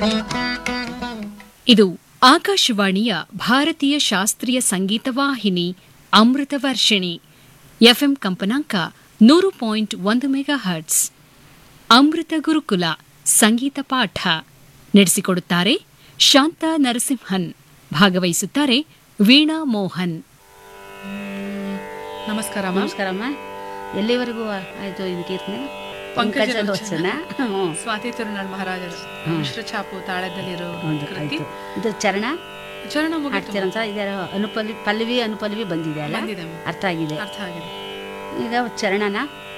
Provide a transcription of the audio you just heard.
ಇದು ಆಕಾಶವಾಣಿಯ ಭಾರತೀಯ ಶಾಸ್ತ್ರೀಯ ಸಂಗೀತ ವಾಹಿನಿ ಅಮೃತ ವರ್ಷಿಣಿ ಎಫ್ಎಂ ಕಂಪನಾಂಕ ನೂರು ಪಾಯಿಂಟ್ ಒಂದು ಮೆಗಾ ಹರ್ಟ್ಸ್ ಅಮೃತ ಗುರುಕುಲ ಸಂಗೀತ ಪಾಠ ನಡೆಸಿಕೊಡುತ್ತಾರೆ ಶಾಂತ ನರಸಿಂಹನ್ ಭಾಗವಹಿಸುತ್ತಾರೆ ವೀಣಾ ಮೋಹನ್ ನಮಸ್ಕಾರ ಮ್ಯಾಮ್ ನಮಸ್ಕಾರಮ್ಮ ಎಲ್ಲಿವರೆಗೂ ಆಯ್ತು ಇದು ಕೀರ್ತನೆ ಪಂಕಜಲೋಚನ. ಹ್ಞೂ ಸ್ವಾತಿ ತಿರುನಾಳ್ ಮಹಾರಾಜರ ಮಿಶ್ರ ಛಾಪು ತಾಳದಲ್ಲಿರೋ ಹೌದು ಕೃತಿ ಆಯ್ತು ಇದು ಚರಣ ಚರಣ ಮುಗಿತು ಹಾಡ್ತೀರಂತ ಇದರ ಅನುಪಲ್ಲಿ ಪಲ್ಲವಿ ಅನುಪಲ್ಲವಿ ಬಂದಿದೆ ಅಲ್ಲ ಬಂದಿದೆ ಮ್ಯಾಮ್. ಅರ್ಥ ಆಗಿದೆ ಅರ್ಥ ಆಗಿದೆ ಈಗ ಚರಣನ